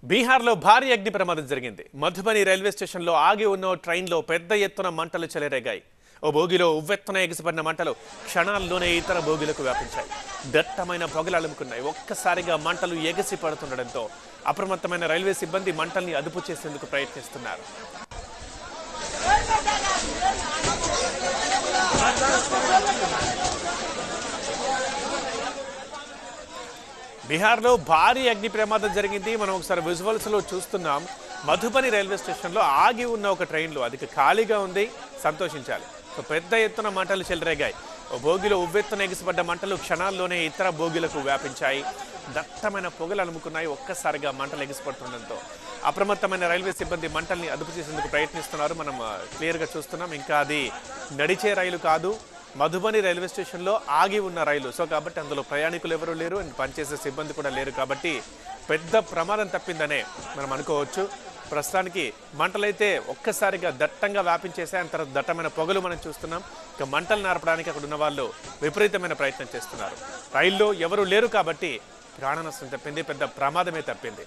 బీహార్లో భారీ అగ్ని ప్రమాదం జరిగింది మధుబని రైల్వే స్టేషన్లో ఆగి ఉన్న ఓ ట్రైన్లో పెద్ద ఎత్తున మంటలు చెలరేగాయి ఓ బోగిలో ఉవ్వెత్తున ఎగిసిపడిన మంటలు క్షణాల్లోనే ఇతర బోగిలకు వ్యాపించాయి దట్టమైన పొగలు అలుముకున్నాయి ఒక్కసారిగా మంటలు ఎగసి పడుతుండటంతో అప్రమత్తమైన రైల్వే సిబ్బంది మంటల్ని అదుపు చేసేందుకు ప్రయత్నిస్తున్నారు బీహార్లో భారీ అగ్ని ప్రమాదం జరిగింది మనం ఒకసారి విజువల్స్ లో చూస్తున్నాం మధుబని రైల్వే స్టేషన్లో ఆగి ఉన్న ఒక ట్రైన్లో అది ఖాళీగా ఉంది సంతోషించాలి సో పెద్ద ఎత్తున మంటలు చెలరేగాయి ఓ బోగిలో ఉవ్వెత్తున ఎగిసిపడ్డ మంటలు క్షణాల్లోనే ఇతర బోగిలకు వ్యాపించాయి దట్టమైన పొగలు అలుముకున్నాయి ఒక్కసారిగా మంటలు ఎగిసిపడుతుండటంతో అప్రమత్తమైన రైల్వే సిబ్బంది మంటల్ని అదుపు చేసేందుకు ప్రయత్నిస్తున్నారు మనం క్లియర్గా చూస్తున్నాం ఇంకా అది నడిచే రైలు కాదు మధుబని రైల్వే స్టేషన్లో ఆగి ఉన్న రైలు సో కాబట్టి అందులో ప్రయాణికులు ఎవరూ లేరు అండ్ పనిచేసే సిబ్బంది కూడా లేరు కాబట్టి పెద్ద ప్రమాదం తప్పిందనే మనం అనుకోవచ్చు ప్రస్తుతానికి మంటలైతే ఒక్కసారిగా దట్టంగా వ్యాపించేసాయి అంత తర్వాత దట్టమైన పొగలు మనం చూస్తున్నాం ఇక మంటలు నార్పడానికి అక్కడ ఉన్న వాళ్ళు విపరీతమైన ప్రయత్నం చేస్తున్నారు రైల్లో ఎవరు లేరు కాబట్టి ప్రాణ నష్టం తప్పింది పెద్ద ప్రమాదమే తప్పింది